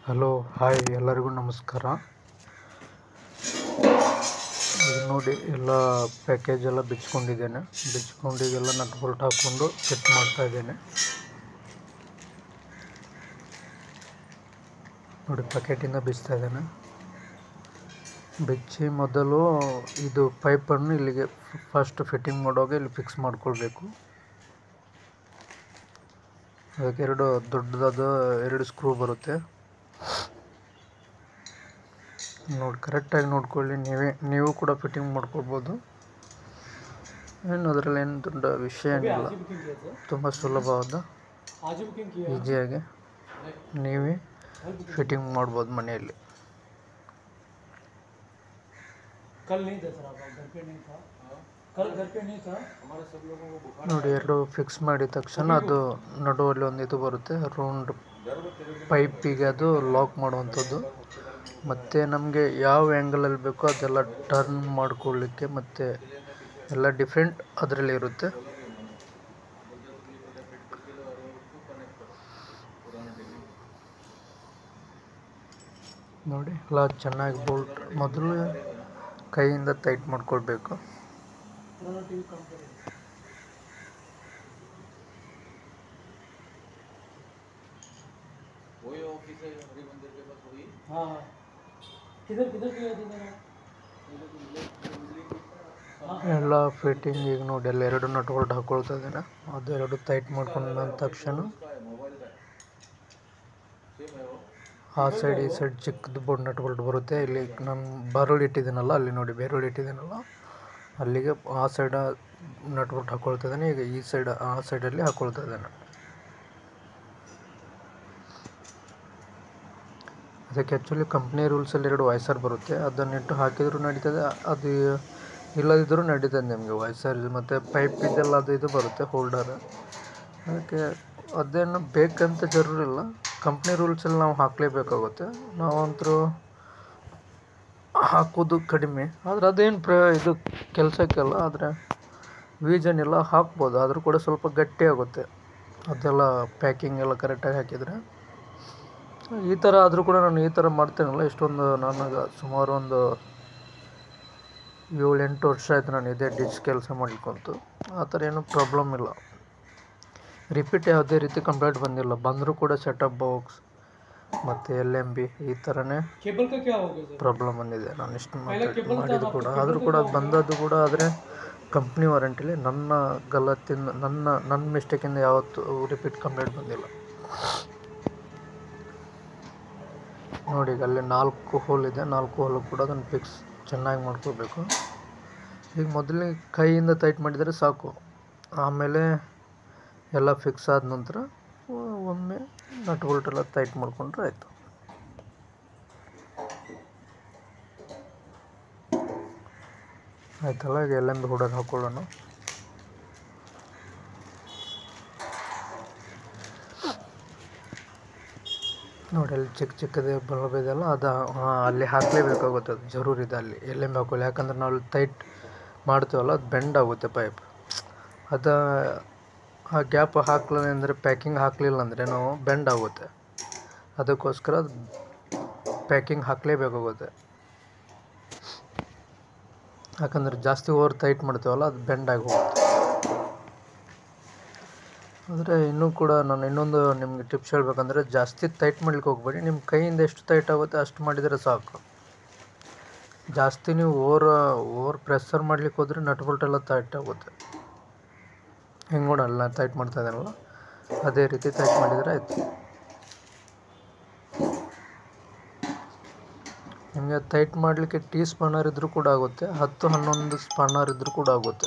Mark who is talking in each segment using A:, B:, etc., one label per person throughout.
A: Hello hi ಎಲ್ಲರಿಗೂ ನಮಸ್ಕಾರ ಈಗ ನೋಡಿ ಎಲ್ಲ ಪ್ಯಾಕೇಜ್ ಎಲ್ಲ ಬಿಚ್ಕೊಂಡಿದ್ದೇನೆ ಬಿಚ್ಕೊಂಡು ಈಗೆಲ್ಲ ನಟ್ ಬೋಲ್ಟ್ ಹಾಕ್ಕೊಂಡು ಫಿಟ್ ಮಾಡ್ತಾ ಇದ್ದೇನೆ ನೋಡಿ ಪ್ಯಾಕೆಟಿಂದ ಬಿಚ್ತಾ ಇದ್ದೇನೆ ಬಿಚ್ಚಿ ಮೊದಲು ಇದು ಪೈಪನ್ನು ಇಲ್ಲಿಗೆ ಫಸ್ಟ್ ಫಿಟ್ಟಿಂಗ್ ಮಾಡುವಾಗ ಇಲ್ಲಿ ಫಿಕ್ಸ್ ಮಾಡ್ಕೊಳ್ಬೇಕು ಅದಕ್ಕೆ ಎರಡು ದೊಡ್ಡದಾದ ಎರಡು ಸ್ಕ್ರೂ ಬರುತ್ತೆ ನೋಡಿ ಕರೆಕ್ಟಾಗಿ ನೋಡ್ಕೊಳ್ಳಿ ನೀವೇ ನೀವು ಕೂಡ ಫಿಟ್ಟಿಂಗ್ ಮಾಡ್ಕೊಳ್ಬೋದು ಏನು ಅದರಲ್ಲಿ ಏನು ದೊಡ್ಡ ವಿಷಯ ಏನಿಲ್ಲ ತುಂಬ ಸುಲಭವಾದ
B: आज ही बुकिंग किया
A: ಈಸಿಯಾಗಿ ನೀವೇ ಫಿಟ್ಟಿಂಗ್ ಮಾಡ್ಬೋದು ಮನೆಯಲ್ಲಿ
B: कल नहीं था सर आप घर पे नहीं था कल घर पे नहीं था हमारे सब लोगों को बुखार
A: ನೋಡಿ ಎರಡು ಫಿಕ್ಸ್ ಮಾಡಿದ ತಕ್ಷಣ ಅದು ನಡುವಲ್ಲಿ ಒಂದು ಇದು ಬರುತ್ತೆ ರೌಂಡ್ ಪೈಪಿಗೆ ಅದು ಲಾಕ್ ಮಾಡುವಂಥದ್ದು ಮತ್ತು ನಮಗೆ ಯಾವ ಆ್ಯಂಗಲಲ್ಲಿ ಬೇಕೋ ಅದೆಲ್ಲ ಟರ್ನ್ ಮಾಡ್ಕೊಳ್ಳಿಕ್ಕೆ ಮತ್ತು ಎಲ್ಲ ಡಿಫ್ರೆಂಟ್ ಅದರಲ್ಲಿ ಇರುತ್ತೆ ನೋಡಿ ಎಲ್ಲ ಚೆನ್ನಾಗಿ ಬೋಲ್ಟ್ ಮೊದಲು ಕೈಯಿಂದ ಟೈಟ್ ಮಾಡ್ಕೊಳ್ಬೇಕು
B: पुराना टीवी कम करें
C: वही ऑफिस है हरि मंदिर के पास वही
B: हाँ हाँ किधर किधर किया थी मैंने हाँ
A: ಎಲ್ಲ ಫಿಟ್ಟಿಂಗ್ ಈಗ ನೋಡಿ ಎಲ್ಲ ಎರಡು ನಟ್ ಬೋಲ್ಟ್ ಹಾಕೊಳ್ತಾ ಇದ್ದೇನೆ ಅದೆರಡು ಟೈಟ್ ಮಾಡ್ಕೊಂಡ ತಕ್ಷಣ
C: उसका है मोबाइल का है सेम है वो
A: ಆ ಸೈಡ್ ಈ ಸೈಡ್ ಚಿಕ್ಕದು ಬೋರ್ಡ್ ನಟ್ ಬೋಲ್ಟ್ ಬರುತ್ತೆ ಇಲ್ಲಿ ನಾನು ಬರೋಳು ಇಟ್ಟಿದ್ದೀನಲ್ಲ ಅಲ್ಲಿ ನೋಡಿ ಬೇರೋಳು ಇಟ್ಟಿದ್ದೀನಲ್ಲ ಅಲ್ಲಿಗೆ ಆ ಸೈಡ್ ನಟ್ ಬೋಲ್ಟ್ ಹಾಕೊಳ್ತಾ ಇದ್ದೇನೆ ಈಗ ಈ ಸೈಡ್ ಆ ಸೈಡಲ್ಲಿ ಹಾಕೊಳ್ತಾ ಇದ್ದೇನೆ ಅದಕ್ಕೆ ಆ್ಯಕ್ಚುಲಿ ಕಂಪ್ನಿ ರೂಲ್ಸಲ್ಲಿ ಎರಡು ವೈಸರ್ ಬರುತ್ತೆ ಅದನ್ನಿಟ್ಟು ಹಾಕಿದರೂ ನಡೀತದೆ ಅದು ಇಲ್ಲದಿದ್ದರೂ ನಡೀತದೆ ನಿಮಗೆ ವೈಸರ್ ಮತ್ತು ಪೈಪ್ ಇದೆಲ್ಲ ಅದು ಇದು ಬರುತ್ತೆ ಹೋಲ್ಡರ್ ಅದಕ್ಕೆ ಅದೇನು ಬೇಕಂತ ಜರೂರಿಲ್ಲ ಕಂಪ್ನಿ ರೂಲ್ಸಲ್ಲಿ ನಾವು ಹಾಕಲೇಬೇಕಾಗುತ್ತೆ ನಾವಂತರೂ ಹಾಕೋದು ಕಡಿಮೆ ಆದರೆ ಅದೇನು ಪ್ರ ಇದು ಕೆಲಸಕ್ಕೆಲ್ಲ ಆದರೆ ವೀಜನ್ ಎಲ್ಲ ಹಾಕ್ಬೋದು ಆದರೂ ಕೂಡ ಸ್ವಲ್ಪ ಗಟ್ಟಿ ಆಗುತ್ತೆ ಅದೆಲ್ಲ ಪ್ಯಾಕಿಂಗ್ ಎಲ್ಲ ಕರೆಕ್ಟಾಗಿ ಹಾಕಿದರೆ ಈ ಥರ ಆದರೂ ಕೂಡ ನಾನು ಈ ಥರ ಮಾಡ್ತೇನಲ್ಲ ಇಷ್ಟೊಂದು ನನಗೆ ಸುಮಾರು ಒಂದು ಏಳು ಎಂಟು ವರ್ಷ ಆಯಿತು ನಾನು ಇದೇ ಡಿಚ್ ಕೆಲಸ ಮಾಡ್ಲಿಕ್ಕಂತು ಆ ಥರ ಏನೂ ಪ್ರಾಬ್ಲಮ್ ಇಲ್ಲ ರಿಪೀಟ್ ಯಾವುದೇ ರೀತಿ ಕಂಪ್ಲೇಂಟ್ ಬಂದಿಲ್ಲ ಬಂದರೂ ಕೂಡ ಸೆಟಪ್ ಬಾಕ್ಸ್ ಮತ್ತು ಎಲ್ ಎಮ್ ಬಿ ಈ ಥರನೇ
B: केबल का क्या हो गया सर
A: ಪ್ರಾಬ್ಲಮ್ ಬಂದಿದೆ ನಾನು ಇಷ್ಟು
B: ಪೈಲೆ
A: ಮಾತಾಡಿ
B: ಕೇಬಲ್
A: ಮಾಡಿದ್ದು ಕೂಡ ಆದರೂ ಕೂಡ ಅದು ಬಂದದ್ದು ಕೂಡ ಆದರೆ ಕಂಪ್ನಿ ವಾರಂಟಿಲಿ ನನ್ನ ಗಲತ್ತಿಂದ ನನ್ನ ನನ್ನ ಮಿಸ್ಟೇಕಿಂದ ಯಾವತ್ತೂ ರಿಪೀಟ್ ಕಂಪ್ಲೇಂಟ್ ಬಂದಿಲ್ಲ ನೋಡಿ ಈಗ ಅಲ್ಲಿ ನಾಲ್ಕು ಹೋಲ್ ಇದೆ ನಾಲ್ಕು ಹೋಲು ಕೂಡ ಅದನ್ನು ಫಿಕ್ಸ್ ಚೆನ್ನಾಗಿ ಮಾಡ್ಕೋಬೇಕು ಈಗ ಮೊದಲಿಗೆ ಕೈಯಿಂದ ಟೈಟ್ ಮಾಡಿದರೆ ಸಾಕು ಆಮೇಲೆ ಎಲ್ಲ ಫಿಕ್ಸ್ ಆದ ನಂತರ ಒ- ಒಮ್ಮೆ ನಟ್ ಬೋಲ್ಟ್ ಎಲ್ಲ ಟೈಟ್ ಮಾಡಿಕೊಂಡ್ರೆ ಆಯಿತು ಆಯ್ತಲ್ಲ ಈಗ ಎಲ್ ಎಮ್ ಬಿ ಹುಡರ್ ಹಾಕೊಳ್ಳೋಣ ನೋಡಿ ಅಲ್ಲಿ ಚಿಕ್ಕ ಚಿಕ್ಕದೇ ಬಲ್ಬ್ ಇದೆಯಲ್ಲ ಅದು ಹಾಂ ಅಲ್ಲಿ ಹಾಕಲೇಬೇಕಾಗುತ್ತೆ ಅದು ಜರೂರಿದೆ ಅಲ್ಲಿ ಎಲ್ ಎಮ್ ಬಿ ಹಾಕೊಳ್ಳಿ ಯಾಕಂದ್ರೆ ನಾವು ಅಲ್ಲಿ ಟೈಟ್ ಮಾಡ್ತೀವಲ್ಲ ಅದು ಬೆಂಡ್ ಆಗುತ್ತೆ ಪೈಪ್ ಅದು ಆ ಗ್ಯಾಪ್ ಹಾಕ್ಲಿಲ್ಲ ಅಂದರೆ ಪ್ಯಾಕಿಂಗ್ ಹಾಕಲಿಲ್ಲ ಅಂದರೆ ನಾವು ಬೆಂಡ್ ಆಗುತ್ತೆ ಅದಕ್ಕೋಸ್ಕರ ಅದು ಪ್ಯಾಕಿಂಗ್ ಹಾಕಲೇಬೇಕಾಗುತ್ತೆ ಯಾಕಂದ್ರೆ ಜಾಸ್ತಿ ಓವರ್ ಟೈಟ್ ಮಾಡ್ತೀವಲ್ಲ ಅದು ಬೆಂಡ್ ಆಗಿ ಹೋಗುತ್ತೆ ಆದರೆ ಇನ್ನೂ ಕೂಡ ನಾನು ಇನ್ನೊಂದು ನಿಮಗೆ ಟಿಪ್ಸ್ ಹೇಳ್ಬೇಕಂದ್ರೆ ಜಾಸ್ತಿ ಟೈಟ್ ಮಾಡ್ಲಿಕ್ಕೆ ಹೋಗ್ಬೇಡಿ ನಿಮ್ಮ ಕೈಯಿಂದ ಎಷ್ಟು ಟೈಟ್ ಆಗುತ್ತೆ ಅಷ್ಟು ಮಾಡಿದರೆ ಸಾಕು ಜಾಸ್ತಿ ನೀವು ಓವರ್ ಓವರ್ ಪ್ರೆಸ್ಸರ್ ಮಾಡ್ಲಿಕ್ಕೆ ಹೋದರೆ ನಟ್ ಬೋಲ್ಟ್ ಎಲ್ಲ ಟೈಟ್ ಆಗುತ್ತೆ ಹೆಂಗೆ ನೋಡಲ್ಲ ನಾನು ಟೈಟ್ ಮಾಡ್ತಾ ಇದ್ದಾನಲ್ಲ ಅದೇ ರೀತಿ ಟೈಟ್ ಮಾಡಿದರೆ ಆಯಿತು ನಿಮಗೆ ಟೈಟ್ ಮಾಡಲಿಕ್ಕೆ ಟೀ ಸ್ಪನ್ನರ್ ಇದ್ದರೂ ಕೂಡ ಆಗುತ್ತೆ ಹತ್ತು ಹನ್ನೊಂದು ಸ್ಪನ್ನರ್ ಇದ್ದರೂ ಕೂಡ ಆಗುತ್ತೆ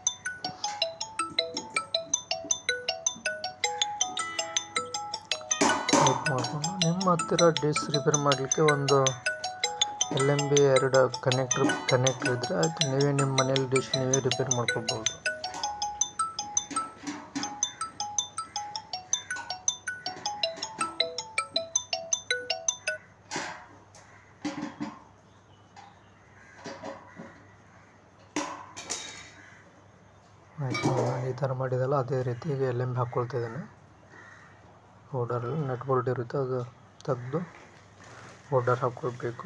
A: ಟೈಟ್ ಮಾಡಿಕೊಂಡು ನಿಮ್ಮ ಹತ್ತಿರ ಡಿಸ್ ರಿಪೇರ್ ಮಾಡಲಿಕ್ಕೆ ಒಂದು ಎಲ್ ಎಮ್ ಬಿ ಎರಡು ಕನೆಕ್ಟ್ರ್ ಕನೆಕ್ಟ್ರ್ ಇದ್ದರೆ ಆಯಿತು ನೀವೇ ನಿಮ್ಮ ಮನೇಲಿ ಡಿಶ್ ನೀವೇ ರಿಪೇರ್ ಮಾಡ್ಕೋಬೋದು ಆಯಿತು ನಾನು ಈ ಥರ ಮಾಡಿದಲ್ಲ ಅದೇ ರೀತಿ ಈಗ ಎಲ್ ಎಮ್ ಬಿ ಹಾಕ್ಕೊಳ್ತಿದ್ದೇನೆ ಪೌಡರಲ್ಲಿ ನಟ್ ಬೋಲ್ಟ್ ಇರುತ್ತೆ ಅದು ತೆಗೆದು ಪೌಡರ್ ಹಾಕ್ಕೊಳ್ಬೇಕು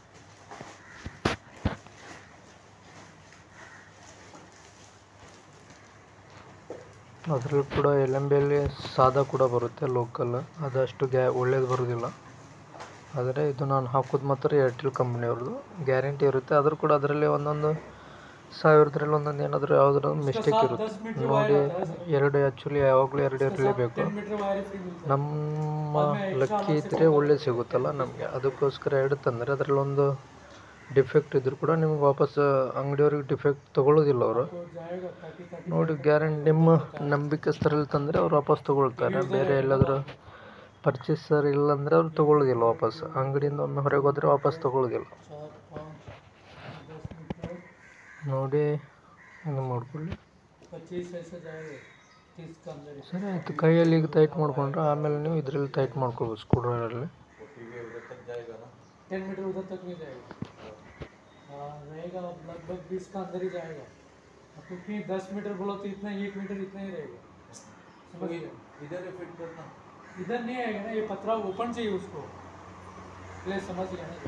A: ಅದರಲ್ಲಿ ಕೂಡ ಎಲೆಂಬೆಯಲ್ಲಿ ಸಾದಾ ಕೂಡ ಬರುತ್ತೆ ಲೋಕಲ್ ಅದಷ್ಟು ಗ್ಯಾ ಒಳ್ಳೇದು ಬರೋದಿಲ್ಲ ಆದರೆ ಇದು ನಾನು ಹಾಕೋದು ಮಾತ್ರ ಏರ್ಟೆಲ್ ಕಂಪ್ನಿಯವ್ರದ್ದು ಗ್ಯಾರಂಟಿ ಇರುತ್ತೆ ಆದರೂ ಕೂಡ ಅದರಲ್ಲಿ ಒಂದೊಂದು ಸಾವಿರದ್ರಲ್ಲಿ ಒಂದೊಂದು ಏನಾದರೂ ಯಾವುದಾದ್ರು ಮಿಸ್ಟೇಕ್ ಇರುತ್ತೆ ನೋಡಿ ಎರಡು ಆ್ಯಕ್ಚುಲಿ ಯಾವಾಗಲೂ ಎರಡು ಇರಲೇಬೇಕು
B: टेन मीटर वायर फ्री मिलता
A: ನಮ್ಮ ಲಕ್ಕಿ ಇದ್ದರೆ ಒಳ್ಳೆ ಸಿಗುತ್ತಲ್ಲ ನಮಗೆ ಅದಕ್ಕೋಸ್ಕರ ಎರಡು ತಂದರೆ ಅದರಲ್ಲಿ ಒಂದು ಡಿಫೆಕ್ಟ್ ಇದ್ದರೂ ಕೂಡ ನಿಮ್ಗೆ ವಾಪಸ್ ಅಂಗಡಿಯವ್ರಿಗೆ ಡಿಫೆಕ್ಟ್ ತೊಗೊಳ್ಳೋದಿಲ್ಲ ಅವರು
B: है तो जाएगा ताकि ताकि
A: ನೋಡಿ ಗ್ಯಾರಂಟಿ ನಿಮ್ಮ ನಂಬಿಕಸ್ಥರಲ್ಲಿ ತಂದರೆ ಅವ್ರು ವಾಪಸ್ ತೊಗೊಳ್ತಾರೆ ಬೇರೆ ಎಲ್ಲಾದರೂ ಪರ್ಚೇಸರ್ ಇಲ್ಲಾಂದರೆ ಅವ್ರು ತೊಗೊಳ್ಳೋದಿಲ್ಲ ವಾಪಸ್ ಅಂಗಡಿಯಿಂದ ಒಮ್ಮೆ ಹೊರಗೆ ಹೋದರೆ ವಾಪಸ್ ತೊಗೊಳ್ಳೋದಿಲ್ಲ
B: चार पाँच दस मीटर
A: ನೋಡಿ ಇದು ಮಾಡ್ಕೊಳ್ಳಿ
B: पच्चीस ऐसे जाएगा तीस का अंदर ही।
A: ಸರಿ ಆಯಿತು ಕೈಯಲ್ಲಿ ಈಗ ಟೈಟ್ ಮಾಡ್ಕೊಂಡ್ರೆ ಆಮೇಲೆ ನೀವು ಇದರಲ್ಲಿ ಟೈಟ್ ಮಾಡ್ಕೊಬೋದು ಸ್ಕ್ರೂ ಡ್ರೈವರಲ್ಲಿ
B: टेन मीटर उधर तक नहीं जाएगा हाँ रहेगा अब लगभग बीस का अंदर ही जाएगा अब क्योंकि दस मीटर बोलो तो इतना एक मीटर इतना ही रहेगा समझ गए
C: इधर ही फिट करना
B: इधर नहीं आएगा ना ये पतरा ओपन चाहिए उसको ले समझ गया ना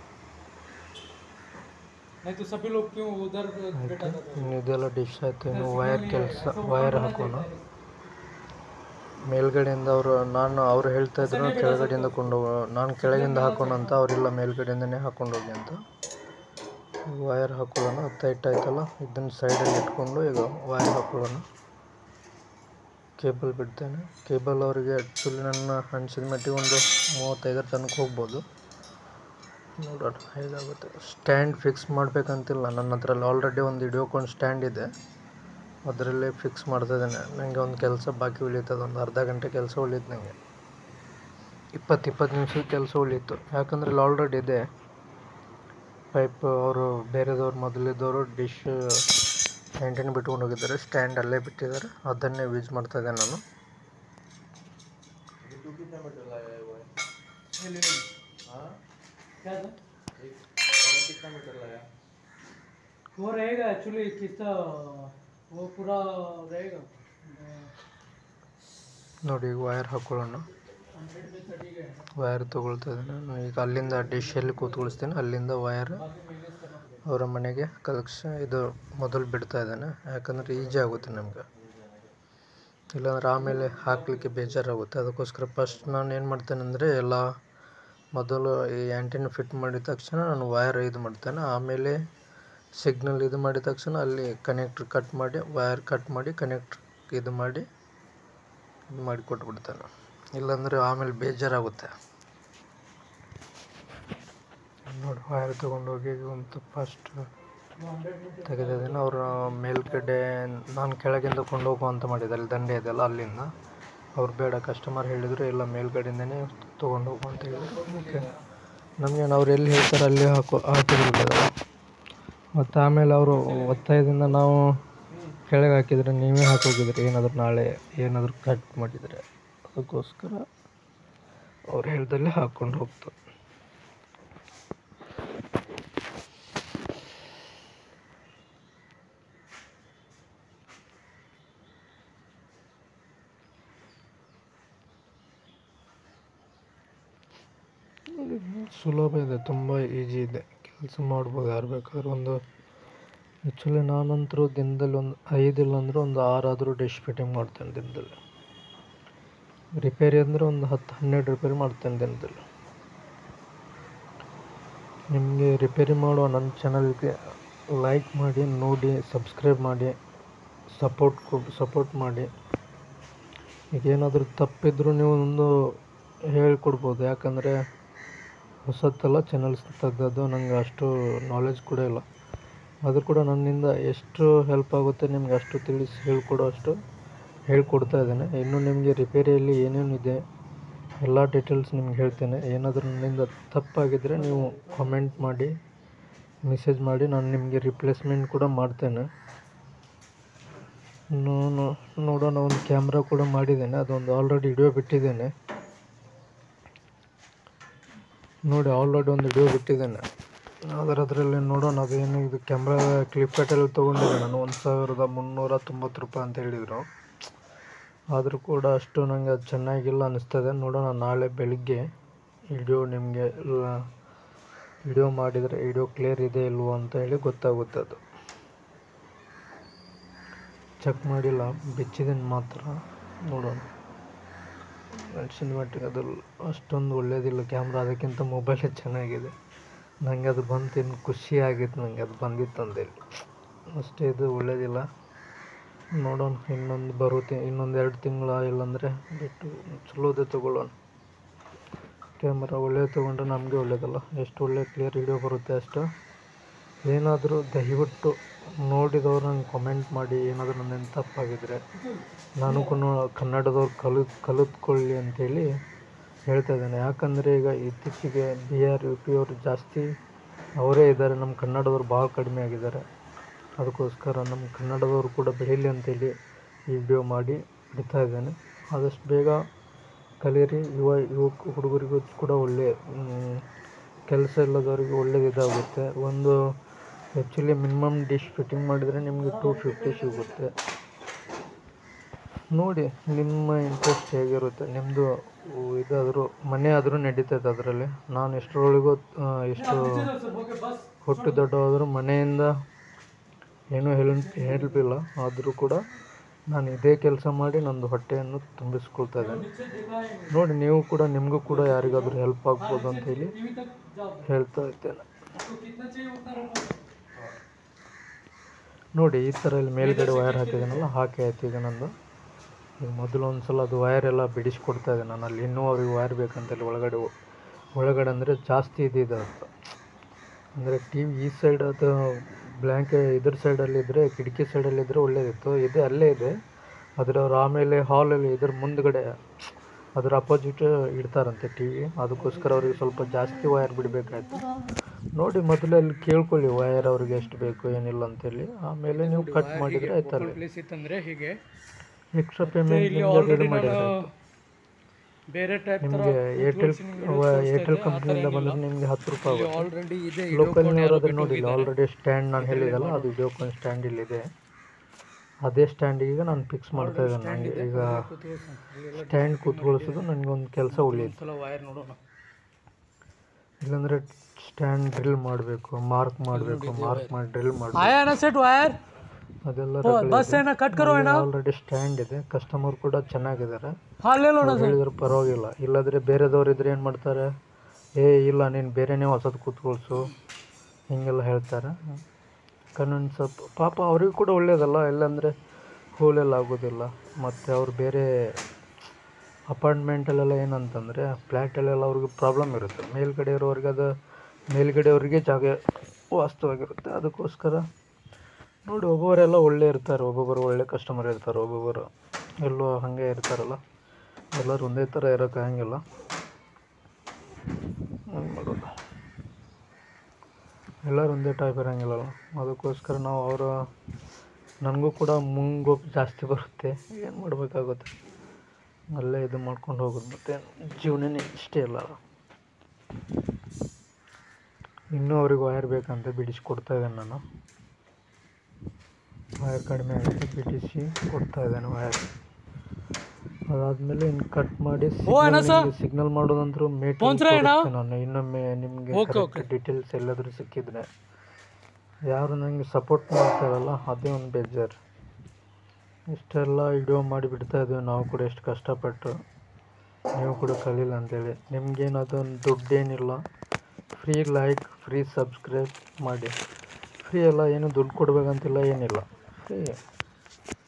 B: नहीं तो सभी लोग क्यों उधर बैठा था
A: ಇನ್ನು ಇದೆಲ್ಲ ಡಿಶ್ ಆಯಿತು ಇನ್ನು ವೈರ್ ಕೆಲಸ ವೈರ್ ಹಾಕೋಣ ಮೇಲ್ಗಡೆಯಿಂದ ಅವರು ನಾನು ಅವ್ರು ಹೇಳ್ತಾ ಇದ್ರು ಕೆಳಗಡೆಯಿಂದ ಕೊಂಡು ನಾನು ಕೆಳಗಿಂದ ಹಾಕೋಣ ಅಂತ ಅವರಿಲ್ಲ ಮೇಲ್ಗಡೆಯಿಂದನೇ ಹಾಕೊಂಡು ಹೋಗಿ ಅಂತ ವೈರ್ ಹಾಕೊಳ್ಳೋಣ ಅದು ಟೈಟ್ ಆಯ್ತಲ್ಲ ಇದನ್ನು ಸೈಡಲ್ಲಿ ಇಟ್ಕೊಂಡು ಈಗ ವೈರ್ ಹಾಕೊಳ್ಳೋಣ ಕೇಬಲ್ ಬಿಡ್ತೇನೆ ಕೇಬಲ್ ಅವರಿಗೆ ಆ್ಯಕ್ಚುಲಿ ನನ್ನ ಅನಿಸಿದ ಮಟ್ಟಿಗೆ ಒಂದು ಮೂವತ್ತೈದರ ತನಕ ಹೋಗ್ಬೋದು ನೋಡೋಣ ಹೇಗಾಗುತ್ತೆ ಸ್ಟ್ಯಾಂಡ್ ಫಿಕ್ಸ್ ಮಾಡಬೇಕಂತಿಲ್ಲ ನನ್ನ ಹತ್ರ ಆಲ್ರೆಡಿ ಒಂದು ಹಿಡಿಯೋಕೊಂಡು ಸ್ಟ್ಯಾಂಡ್ ಇದೆ ಅದರಲ್ಲೇ ಫಿಕ್ಸ್ ಮಾಡ್ತಾ ಇದ್ದೇನೆ ನನಗೆ ಒಂದು ಕೆಲಸ ಬಾಕಿ ಉಳೀತದೆ ಒಂದು ಅರ್ಧ ಗಂಟೆ ಕೆಲಸ ಉಳೀತು ನನಗೆ ಇಪ್ಪತ್ತು ಇಪ್ಪತ್ತು ನಿಮಿಷದ ಕೆಲಸ ಉಳೀತು ಯಾಕಂದರೆ ಇಲ್ಲಿ ಆಲ್ರೆಡಿ ಇದೆ ಪೈಪ್ ಅವರು ಬೇರೆದವ್ರು ಮೊದಲಿದ್ದವರು ಡಿಶ್ ಆ್ಯಂಟಿನ ಬಿಟ್ಕೊಂಡು ಹೋಗಿದ್ದಾರೆ ಸ್ಟ್ಯಾಂಡ್ ಅಲ್ಲೇ ಬಿಟ್ಟಿದ್ದಾರೆ ಅದನ್ನೇ ಯೂಸ್ ಮಾಡ್ತಾ ಇದ್ದೆ ನಾನು
C: ये तू कितना मीटर लाया है वो
B: ये ले लो।
C: हाँ
B: क्या था
C: एक और कितना मीटर लाया
B: वो रहेगा एक्चुअली कितना वो पूरा रहेगा
A: ನೋಡಿ ಈಗ ವೈರ್ ಹಾಕೊಳ್ಳೋಣ
B: हंड्रेड में थर्टी का है
A: ವೈರ್ ತೊಗೊಳ್ತಾ ಇದ್ದೀನಿ ನಾನು ಈಗ ಅಲ್ಲಿಂದ ಡಿಶಲ್ಲಿ ಕೂತ್ಕೊಳಿಸ್ತೀನಿ ಅಲ್ಲಿಂದ ವೈರ್
B: बाकी मैनेज करना पड़ेगा
A: ಅವರ ಮನೆಗೆ ಕಲೆಕ್ಷನ್ ಇದು ಮೊದಲು ಬಿಡ್ತಾ ಇದ್ದಾನೆ ಯಾಕಂದರೆ ಈಜಿ ಆಗುತ್ತೆ ನಮಗೆ ಇಲ್ಲಾಂದ್ರೆ ಆಮೇಲೆ ಹಾಕಲಿಕ್ಕೆ ಬೇಜಾರಾಗುತ್ತೆ ಅದಕ್ಕೋಸ್ಕರ ಫಸ್ಟ್ ನಾನು ಏನು ಮಾಡ್ತೇನೆ ಅಂದರೆ ಎಲ್ಲ ಮೊದಲು ಈ ಆ್ಯಂಟಿನ ಫಿಟ್ ಮಾಡಿದ ತಕ್ಷಣ ನಾನು ವೈರ್ ಇದು ಮಾಡ್ತೇನೆ ಆಮೇಲೆ ಸಿಗ್ನಲ್ ಇದು ಮಾಡಿದ ತಕ್ಷಣ ಅಲ್ಲಿ ಕನೆಕ್ಟ್ರ್ ಕಟ್ ಮಾಡಿ ವೈರ್ ಕಟ್ ಮಾಡಿ ಕನೆಕ್ಟ್ರ್ ಇದು ಮಾಡಿ ಇದು ಮಾಡಿ ಕೊಟ್ಬಿಡ್ತೇನೆ ಇಲ್ಲಾಂದರೆ ಆಮೇಲೆ ಬೇಜಾರಾಗುತ್ತೆ ನೋಡಿ ವೈರ್ ತೊಗೊಂಡೋಗಿ ಒಂದು ಫಸ್ಟ್
B: वो हंड्रेड मीटर
A: ತೆಗೆದಿದ್ದೀನಿ ಅವರು ಮೇಲ್ಗಡೆ ನಾನು ಕೆಳಗಿಂದ ಕೊಂಡೋಗು ಅಂತ ಮಾಡಿದ್ದಾರೆ ದಂಡೆ ಇದೆಲ್ಲ ಅಲ್ಲಿಂದ ಅವ್ರು ಬೇಡ ಕಸ್ಟಮರ್ ಹೇಳಿದರು ಇಲ್ಲ ಮೇಲ್ಗಡೆಯಿಂದನೇ ತೊಗೊಂಡೋಗು ಅಂತ ಹೇಳಿದ್ರು ಓಕೆ ನಮಗೇನು ಅವ್ರು ಎಲ್ಲಿ ಹೇಳ್ತಾರೆ ಅಲ್ಲಿ ಹಾಕೋ ಹಾಕಿದ್ರು ಮತ್ತು ಆಮೇಲೆ ಅವರು ಒತ್ತಾಯದಿಂದ ನಾವು ಕೆಳಗೆ ಹಾಕಿದರೆ ನೀವೇ ಹಾಕೋಗಿದ್ರಿ ಏನಾದರೂ ನಾಳೆ ಏನಾದರೂ ಕಟ್ ಮಾಡಿದರೆ ಅದಕ್ಕೋಸ್ಕರ ಅವ್ರು ಹೇಳ್ದಲ್ಲೇ ಹಾಕ್ಕೊಂಡು ಹೋಗ್ತಾರೆ ಸುಲಭ ಇದೆ ತುಂಬ ಈಜಿ ಇದೆ ಕೆಲಸ ಮಾಡ್ಬೋದು ಯಾರು ಬೇಕಾದ್ರೂ ಒಂದು ಆ್ಯಕ್ಚುಲಿ ನಾನಂತರೂ ದಿನದಲ್ಲಿ ಒಂದು ಐದಿಲ್ಲ ಅಂದರೆ ಒಂದು ಆರಾದರೂ ಡಿಶ್ ಫಿಟ್ಟಿಂಗ್ ಮಾಡ್ತೇನೆ ದಿನದಲ್ಲಿ ರಿಪೇರಿ ಅಂದರೆ ಒಂದು ಹತ್ತು ಹನ್ನೆರಡು ರಿಪೇರಿ ಮಾಡ್ತೇನೆ ದಿನದಲ್ಲಿ ನಿಮಗೆ ರಿಪೇರಿ ಮಾಡುವ ನನ್ನ ಚಾನಲ್ಗೆ ಲೈಕ್ ಮಾಡಿ ನೋಡಿ ಸಬ್ಸ್ಕ್ರೈಬ್ ಮಾಡಿ ಸಪೋರ್ಟ್ ಕೊ ಸಪೋರ್ಟ್ ಮಾಡಿ ಈಗ ಏನಾದರೂ ತಪ್ಪಿದ್ರೂ ನೀವು ಒಂದು ಹೇಳ್ಕೊಡ್ಬೋದು ಯಾಕಂದರೆ ಹೊಸತ್ತಲ್ಲ ಚಾನಲ್ಸ್ ತೆಗ್ದದ್ದು ನನಗೆ ಅಷ್ಟು ನಾಲೆಜ್ ಕೂಡ ಇಲ್ಲ ಆದರೂ ಕೂಡ ನನ್ನಿಂದ ಎಷ್ಟು ಹೆಲ್ಪ್ ಆಗುತ್ತೆ ನಿಮ್ಗೆ ಅಷ್ಟು ತಿಳಿಸಿ ಹೇಳ್ಕೊಡೋ ಅಷ್ಟು ಹೇಳ್ಕೊಡ್ತಾ ಇದ್ದೇನೆ ಇನ್ನು ನಿಮಗೆ ರಿಪೇರಿಯಲ್ಲಿ ಏನೇನಿದೆ ಎಲ್ಲ ಡೀಟೇಲ್ಸ್ ನಿಮ್ಗೆ ಹೇಳ್ತೇನೆ ಏನಾದರೂ ನನ್ನಿಂದ ತಪ್ಪಾಗಿದ್ದರೆ ನೀವು ಕಾಮೆಂಟ್ ಮಾಡಿ ಮೆಸೇಜ್ ಮಾಡಿ ನಾನು ನಿಮಗೆ ರಿಪ್ಲೇಸ್ಮೆಂಟ್ ಕೂಡ ಮಾಡ್ತೇನೆ ನಾನು ನೋಡೋಣ ಒಂದು ಕ್ಯಾಮ್ರಾ ಕೂಡ ಮಾಡಿದ್ದೇನೆ ಅದೊಂದು ಆಲ್ರೆಡಿ ವಿಡಿಯೋ ಬಿಟ್ಟಿದ್ದೇನೆ ನೋಡಿ ಆಲ್ರೆಡಿ ಒಂದು ವಿಡಿಯೋ ಬಿಟ್ಟಿದ್ದೇನೆ ಆದರೆ ಅದರಲ್ಲಿ ನೋಡೋಣ ಅದೇನು ಇದು ಕ್ಯಾಮ್ರಾ ಫ್ಲಿಪ್ಕಾರ್ಟಲ್ಲಿ ತೊಗೊಂಡಿದ್ದೆ ನಾನು ಒಂದು ಸಾವಿರದ ಮುನ್ನೂರ ತೊಂಬತ್ತು ರೂಪಾಯಿ ಅಂತ ಹೇಳಿದರು ಆದರೂ ಕೂಡ ಅಷ್ಟು ನನಗೆ ಅದು ಚೆನ್ನಾಗಿಲ್ಲ ಅನ್ನಿಸ್ತದೆ ನೋಡೋಣ ನಾಳೆ ಬೆಳಿಗ್ಗೆ ವಿಡಿಯೋ ನಿಮಗೆ ವಿಡಿಯೋ ಮಾಡಿದರೆ ವಿಡಿಯೋ ಕ್ಲಿಯರ್ ಇದೆ ಇಲ್ವೋ ಅಂತ ಹೇಳಿ ಗೊತ್ತಾಗುತ್ತೆ ಅದು ಚೆಕ್ ಮಾಡಿಲ್ಲ ಬಿಚ್ಚಿದ್ದೀನಿ ಮಾತ್ರ ನೋಡೋಣ ಸಿನಿಮಾಟಿಕ್ ಅದು ಅಷ್ಟೊಂದು ಒಳ್ಳೇದಿಲ್ಲ ಕ್ಯಾಮ್ರಾ ಅದಕ್ಕಿಂತ ಮೊಬೈಲೇ ಚೆನ್ನಾಗಿದೆ ನನಗೆ ಅದು ಬಂತು ಇನ್ನು ಖುಷಿ ಆಗಿತ್ತು ನನಗೆ ಅದು ಬಂದಿತ್ತು ಅಂತೇಳಿ ಅಷ್ಟೇ ಇದು ಒಳ್ಳೇದಿಲ್ಲ ನೋಡೋಣ ಇನ್ನೊಂದು ಬರುತ್ತೆ ಇನ್ನೊಂದು ಎರಡು ತಿಂಗಳ ಇಲ್ಲಾಂದರೆ ಬಿಟ್ಟು ಚಲೋದೇ ತೊಗೊಳ್ಳೋಣ ಕ್ಯಾಮ್ರಾ ಒಳ್ಳೆಯ ತೊಗೊಂಡ್ರೆ ನಮಗೆ ಒಳ್ಳೇದಲ್ಲ ಎಷ್ಟು ಒಳ್ಳೆ ಕ್ಲಿಯರ್ ವಿಡಿಯೋ ಬರುತ್ತೆ ಅಷ್ಟು ಏನಾದರೂ ದಯವಿಟ್ಟು ನೋಡಿದವ್ರು ನಂಗೆ ಕಮೆಂಟ್ ಮಾಡಿ ಏನಾದರೂ ನನ್ನೇನು ತಪ್ಪಾಗಿದ್ದರೆ ನಾನು ಕನ್ನಡದವ್ರು ಕಲಿ ಕಲಿತ್ಕೊಳ್ಳಿ ಅಂತೇಳಿ ಹೇಳ್ತಾ ಇದ್ದೇನೆ ಯಾಕಂದರೆ ಈಗ ಇತ್ತೀಚೆಗೆ ಬಿಹಾರ್ ಯು ಪಿ ಅವರು ಜಾಸ್ತಿ ಅವರೇ ಇದ್ದಾರೆ ನಮ್ಮ ಕನ್ನಡದವ್ರು ಭಾಳ ಕಡಿಮೆ ಆಗಿದ್ದಾರೆ ಅದಕ್ಕೋಸ್ಕರ ನಮ್ಮ ಕನ್ನಡದವರು ಕೂಡ ಬೆಳೀಲಿ ಅಂತೇಳಿ ಈ ವಿಡಿಯೋ ಮಾಡಿ ಬಿಡ್ತಾ ಇದ್ದೇನೆ ಆದಷ್ಟು ಬೇಗ ಕಲೀರಿ ಯುವ ಯುವಕ ಹುಡುಗರಿಗೂ ಕೂಡ ಒಳ್ಳೆ ಕೆಲಸ ಇಲ್ಲದವರಿಗೆ ಒಳ್ಳೆಯದು ಇದಾಗುತ್ತೆ ಒಂದು ಆ್ಯಕ್ಚುಲಿ ಮಿನಿಮಮ್ ಡಿಶ್ ಫಿಟ್ಟಿಂಗ್ ಮಾಡಿದರೆ ನಿಮಗೆ ಟೂ ಫಿಫ್ಟಿ ಸಿಗುತ್ತೆ ನೋಡಿ ನಿಮ್ಮ ಇಂಟ್ರೆಸ್ಟ್ ಹೇಗಿರುತ್ತೆ ನಿಮ್ಮದು ಇದಾದರೂ ಮನೆ ಆದರೂ ನಡೀತೈತೆ ಅದರಲ್ಲಿ ನಾನು ಎಷ್ಟರೊಳಗೂ ಆ, ಎಷ್ಟು
B: ಓಕೆ ಬಸ್
A: ಹುಟ್ಟು ದೊಡ್ಡವಾದರೂ ಮನೆಯಿಂದ ಏನೂ ಹೆಲ್ಪ್ ಹೆಲ್ಪ್ ಇಲ್ಲ ಆದರೂ ಕೂಡ ನಾನು ಇದೇ ಕೆಲಸ ಮಾಡಿ ನಂದು ಹೊಟ್ಟೆಯನ್ನು ತುಂಬಿಸ್ಕೊಳ್ತಾ ಇದ್ದೇನೆ
B: नीचे दिखाएंगे
A: ನೋಡಿ ನೀವು ಕೂಡ ನಿಮಗೂ ಕೂಡ ಯಾರಿಗಾದರೂ ಹೆಲ್ಪ್ ಆಗ್ಬೋದು ಅಂತ ಹೇಳಿ
B: टीवी तक जाओ
A: ಹೇಳ್ತಾ ಇದ್ದೇನೆ
B: आपको कितना चाहिए उतना रखो
A: ನೋಡಿ ಈ ಥರ ಇಲ್ಲಿ ಮೇಲ್ಗಡೆ ವೈರ್ ಹಾಕಿದ್ದೀನಲ್ಲ ಹಾಕಿ ಆಯ್ತು ಈಗ ನಂದು ಈಗ ಮೊದಲು ಒಂದು ಸಲ ಅದು ವೈರ್ ಎಲ್ಲ ಬಿಡಿಸ್ಕೊಡ್ತಾ ಇದ್ದೆ ನಾನು ಅಲ್ಲಿ ಇನ್ನೂ ಅವ್ರಿಗೆ ವೈರ್ ಬೇಕಂತೇಳಿ ಒಳಗಡೆ ಹೋ- ಒಳಗಡೆ ಅಂದರೆ ಜಾಸ್ತಿ ಇದಿದೆ ಅಂತ ಅಂದರೆ ಟಿ ವಿ ಈ ಸೈಡ್ ಅದು ಬ್ಲ್ಯಾಂಕ್ ಇದ್ರ ಸೈಡಲ್ಲಿ ಇದ್ದರೆ ಕಿಟಕಿ ಸೈಡಲ್ಲಿ ಇದ್ದರೆ ಒಳ್ಳೇದಿತ್ತು ಇದೆ ಅಲ್ಲೇ ಇದೆ ಆದರೆ ಅವ್ರು ಆಮೇಲೆ ಹಾಲಲ್ಲಿ ಇದ್ರ ಮುಂದ್ಗಡೆ ಅದ್ರ ಅಪೋಸಿಟ್ ಇಡ್ತಾರಂತೆ ಟಿ ವಿ ಅದಕ್ಕೋಸ್ಕರ ಅವ್ರಿಗೆ ಸ್ವಲ್ಪ ಜಾಸ್ತಿ ವೈರ್ ಬಿಡಬೇಕಾಯ್ತು ನೋಡಿ ಮೊದಲು ಅಲ್ಲಿ ಕೇಳ್ಕೊಳ್ಳಿ ವೈರ್ ಅವ್ರಿಗೆ ಎಷ್ಟು ಬೇಕು ಏನಿಲ್ಲ ಅಂತೇಳಿ ಆಮೇಲೆ ನೀವು ಕಟ್ ಮಾಡಿದರೆ ಆಯ್ತಲ್ಲ
B: ಪ್ಲೇಸ್ ಇತ್ತಂದ್ರೆ ಹೀಗೆ
A: ಎಕ್ಸ್ಟ್ರಾ ಪೇಮೆಂಟ್ ನಿಮಗೆ ರೆಡಿ ಮಾಡಿದ್ರೆ
B: ಬೇರೆ ಟೈಪ್
A: ನಿಮಗೆ ಏರ್ಟೆಲ್ ಏರ್ಟೆಲ್ ಕಂಪ್ನಿಯಿಂದ ಬಂದರೆ ನಿಮಗೆ ಹತ್ತು ರೂಪಾಯಿ ಆಗುತ್ತೆ
B: ಆಲ್ರೆಡಿ ಇದೆ
A: ಲೋಕಲ್ನವ್ರು ಅದನ್ನು ನೋಡಿಲ್ಲ ಆಲ್ರೆಡಿ ಸ್ಟ್ಯಾಂಡ್ ನಾನು ಹೇಳಿದಲ್ಲ ಅದು ವಿಡಿಯೋಕಾನ್ ಸ್ಟ್ಯಾಂಡ್ ಇಲ್ಲಿದೆ ಅದೇ ಸ್ಟ್ಯಾಂಡಿಗೆ ನಾನು ಫಿಕ್ಸ್ ಮಾಡ್ತಾ ಇದ್ದೇನೆ ನನಗೆ ಈಗ ಸ್ಟ್ಯಾಂಡ್ ಕೂತ್ಕೊಳಿಸೋದು ನನಗೊಂದು ಕೆಲಸ ಉಳಿಯುತ್ತೆ
B: ಸಲ ವೈರ್ ನೋಡೋಣ
A: ಇಲ್ಲಾಂದರೆ ಸ್ಟ್ಯಾಂಡ್ ಡ್ರಿಲ್ ಮಾಡಬೇಕು ಮಾರ್ಕ್ ಮಾಡಬೇಕು ಮಾರ್ಕ್ ಮಾಡಿ ಡ್ರಿಲ್ ಮಾಡಬೇಕು
B: आया ना सेट वायर
A: ಅದೆಲ್ಲ
B: बस है ना कट करो है ना
A: ಆಲ್ರೆಡಿ ಸ್ಟ್ಯಾಂಡ್ ಇದೆ ಕಸ್ಟಮರ್ ಕೂಡ ಚೆನ್ನಾಗಿದ್ದಾರೆ
B: हाँ ले लो ना
A: ಅವ್ರು ಹೇಳಿದ್ರು ಪರವಾಗಿಲ್ಲ ಇಲ್ಲಾಂದರೆ ಬೇರೆದವ್ರು ಇದ್ರೆ ಏನು ಮಾಡ್ತಾರೆ ಏ ಇಲ್ಲ ನೀನು ಬೇರೆನೇ ಹೊಸದು ಕೂತ್ಕೊಳ್ಸು ಹೀಗೆಲ್ಲ ಹೇಳ್ತಾರೆ ಕಾನೂನು ಸ್ವಲ್ಪ ಪಾಪ ಅವ್ರಿಗೂ ಕೂಡ ಒಳ್ಳೇದಲ್ಲ ಇಲ್ಲಾಂದರೆ ಹೂಲೆಲ್ಲ ಆಗೋದಿಲ್ಲ ಮತ್ತು ಅವ್ರು ಬೇರೆ ಅಪಾರ್ಟ್ಮೆಂಟಲ್ಲೆಲ್ಲ ಏನಂತಂದರೆ ಫ್ಲ್ಯಾಟಲ್ಲೆಲ್ಲ ಅವ್ರಿಗೆ ಪ್ರಾಬ್ಲಮ್ ಇರುತ್ತೆ ಮೇಲ್ಗಡೆ ಇರೋರಿಗೆ ಅದು ಮೇಲ್ಗಡೆ ಅವ್ರಿಗೆ ಜಾಗ ವಾಸ್ತವಾಗಿರುತ್ತೆ ಅದಕ್ಕೋಸ್ಕರ ನೋಡಿ ಒಬ್ಬೊಬ್ಬರೆಲ್ಲ ಒಳ್ಳೆ ಇರ್ತಾರೆ ಒಬ್ಬೊಬ್ಬರು ಒಳ್ಳೆ ಕಸ್ಟಮರ್ ಇರ್ತಾರೆ ಒಬ್ಬೊಬ್ಬರು ಎಲ್ಲೋ ಹಾಗೆ ಇರ್ತಾರಲ್ಲ ಎಲ್ಲರೂ ಒಂದೇ ಥರ ಇರೋಕೆ ಆಗಂಗಿಲ್ಲ ಏನು ಮಾಡೋದು ಎಲ್ಲರೂ ಒಂದೇ ಟೈಪ್ ಇರೋಂಗಿಲ್ಲಲ್ಲ ಅದಕ್ಕೋಸ್ಕರ ನಾವು ಅವರ ನನಗೂ ಕೂಡ ಮುಂಗೋಪು ಜಾಸ್ತಿ ಬರುತ್ತೆ ಏನು ಮಾಡಬೇಕಾಗುತ್ತೆ ಅಲ್ಲೇ ಇದು ಮಾಡ್ಕೊಂಡು ಹೋಗೋದು ಮತ್ತು ಜೀವನನೇ ಇಷ್ಟೇ ಇಲ್ಲ ಇನ್ನೂ ಅವ್ರಿಗೆ ವೈರ್ ಬೇಕಂತ ಬಿಡಿಸ್ಕೊಡ್ತಾ ಇದ್ದೇನೆ ನಾನು ವೈರ್ ಕಡಿಮೆ ಆಗುತ್ತೆ ಬಿಡಿಸಿ ಕೊಡ್ತಾ ಇದ್ದೇನೆ ವೈರ್ ಅದಾದಮೇಲೆ ಇನ್ನು ಕಟ್ ಮಾಡಿ ಸಿಗ್ನಲ್ ಮಾಡೋದಂದ್ರೂ ಮೇಟ್ ನಾನು ಇನ್ನೊಮ್ಮೆ ನಿಮಗೆ ಡೀಟೇಲ್ಸ್ ಎಲ್ಲಾದರೂ ಸಿಕ್ಕಿದ್ರೆ ಯಾರು ನನಗೆ ಸಪೋರ್ಟ್ ಮಾಡ್ತಾರಲ್ಲ ಅದೇ ಒಂದು ಬೇಜಾರು ಇಷ್ಟೆಲ್ಲ ವಿಡಿಯೋ ಮಾಡಿ ಬಿಡ್ತಾ ಇದ್ದೀವಿ ನಾವು ಕೂಡ ಎಷ್ಟು ಕಷ್ಟಪಟ್ಟು ನೀವು ಕೂಡ ಕಲಿಲ್ಲ ಅಂತೇಳಿ ನಿಮ್ಗೇನು ಅದೊಂದು ದುಡ್ಡೇನಿಲ್ಲ ಫ್ರೀ ಲೈಕ್ ಫ್ರೀ ಸಬ್ಸ್ಕ್ರೈಬ್ ಮಾಡಿ ಫ್ರೀ ಎಲ್ಲ ಏನು ದುಡ್ಡು ಕೊಡಬೇಕಂತಿಲ್ಲ ಏನಿಲ್ಲ ಫ್ರೀ